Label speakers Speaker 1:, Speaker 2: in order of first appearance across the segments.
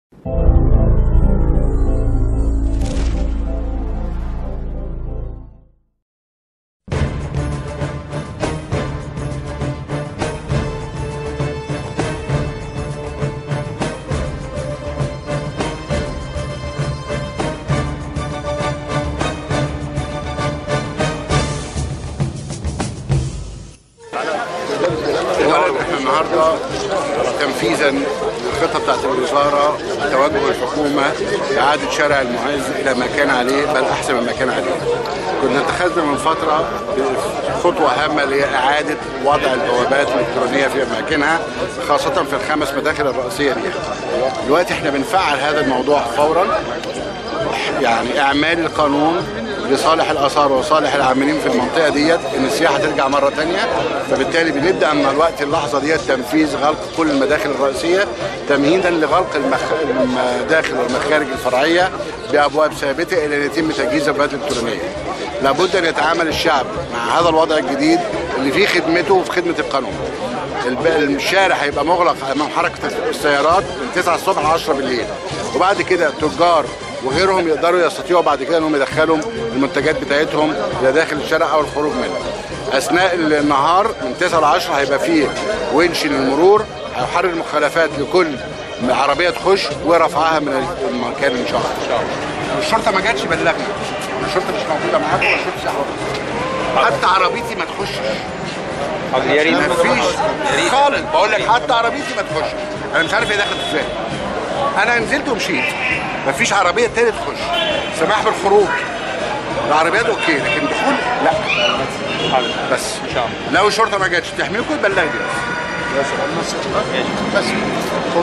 Speaker 1: اولا احنا النهارده تنفيذا للخطه بتاعت الوزاره توجه الحكومه لاعاده شارع المعز الى ما كان عليه بل احسن مما كان عليه. كنا اتخذنا من فتره خطوه هامه اللي هي اعاده وضع البوابات الالكترونيه في اماكنها خاصه في الخمس مداخل الرئيسيه ليها. دلوقتي احنا بنفعل هذا الموضوع فورا يعني اعمال القانون لصالح الاثار وصالح العاملين في المنطقه ديت ان السياحه ترجع مره تانية فبالتالي بنبدا من الوقت اللحظه ديت تنفيذ غلق كل المداخل الرئيسيه تمهيدا لغلق المخ... المداخل والمخارج الفرعيه بابواب ثابته الى ان يتم تجهيز البوابات الالكترونيه. لابد ان يتعامل الشعب مع هذا الوضع الجديد اللي فيه خدمته وفي خدمه القانون. الب- الشارع هيبقى مغلق امام حركه السيارات من 9 الصبح ل 10 بالليل وبعد كده التجار وغيرهم يقدروا يستطيعوا بعد كده انهم يدخلوا المنتجات بتاعتهم الى داخل الشارع او الخروج منه. اثناء النهار من 9 ل 10 هيبقى فيه ونش للمرور هيحرر المخالفات لكل عربيه تخش ورفعها من المكان ان شاء الله. لو الشرطه ما جاتش بلغنا. الشرطه مش موجوده معاكم والشرطه ساحبه. حتى عربيتي ما تخشش.
Speaker 2: يا ريت
Speaker 1: مفيش خالص بقول لك حتى عربيتي ما تخش انا مش عارف هي دخلت ازاي انا نزلت ومشيت مفيش عربيه تاني تخش سماح بالخروج العربيات اوكي لكن دخول لا بس
Speaker 2: ان شاء الله
Speaker 1: لو الشرطه ما جاتش تحميكم تبلغني بس بس خد.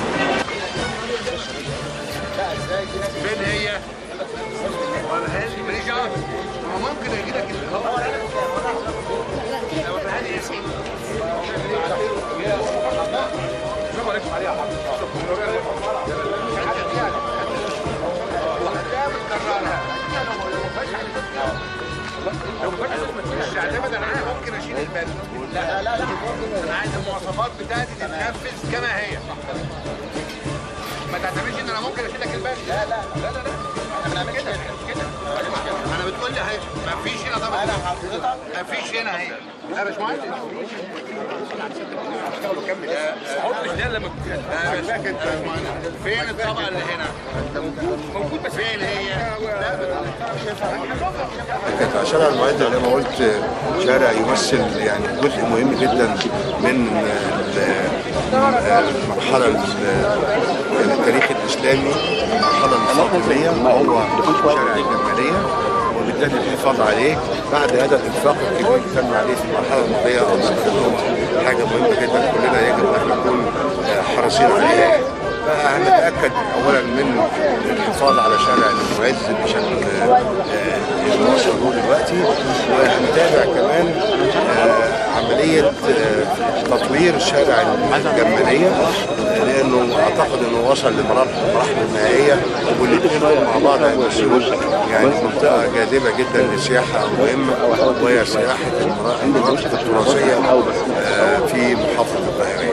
Speaker 1: فين هي؟ ولا هذه ماليش دعوه ما ممكن اجي لك مش اعتمد انا ممكن اشيل البند لا لا لا انا عايز المواصفات بتاعتي تتنفذ كما هي ما تعتمدش ان انا ممكن اشيل لك البند لا لا لا لا لا احنا بنعمل كده كده انا بتقول لي اهي ما فيش هنا طبعا انا حضرتك ما فيش هنا اهي لا يا باشمهندس كمل
Speaker 2: مش ده لما
Speaker 1: انا مش فاكر انت يا باشمهندس. فين الطبقه اللي هنا موجود بس فين هي لا
Speaker 3: كانت شارع المعز زي ما قلت شارع يمثل يعني جزء مهم جدا من ال- المرحله ال- التاريخ الاسلامي المرحله الفاطميه وهو شارع الجماليه وبالتالي الحفاظ عليه بعد هذا الانفاق الكبير اللي تم عليه في المرحله الماضيه اعتقد انه حاجه مهمه جدا كلنا يجب ان نكون حريصين عليها فهنتاكد اولا من الحفاظ على شارع المعز بشكل آه، اللي وصل له دلوقتي وهنتابع كمان آه، عمليه آه، تطوير شارع الجماليه آه، لانه اعتقد انه وصل لمراحل المراحل النهائيه والاثنين دول مع بعض هيمثلوا يعني منطقه جاذبه جدا للسياحه مهمه وهي سياحه المرا- المناطق التراثيه آه، في محافظه القاهره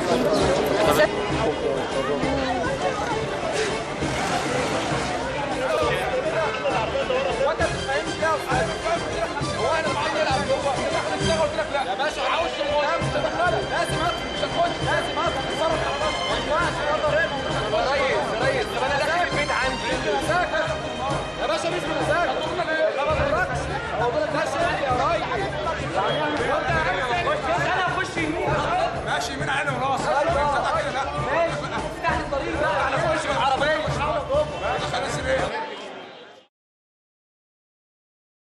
Speaker 4: يا باشا عاوز لازم اطلع مش هتخش لازم اطلع اتصرف على راسك ما ينفعش يا ريس يا ريس طب انا داخل البيت عندي يا باشا مش بمزاج لا ما تغلطش ده شغل يا ريس انا اخش يمين ماشي يمين عيني وراك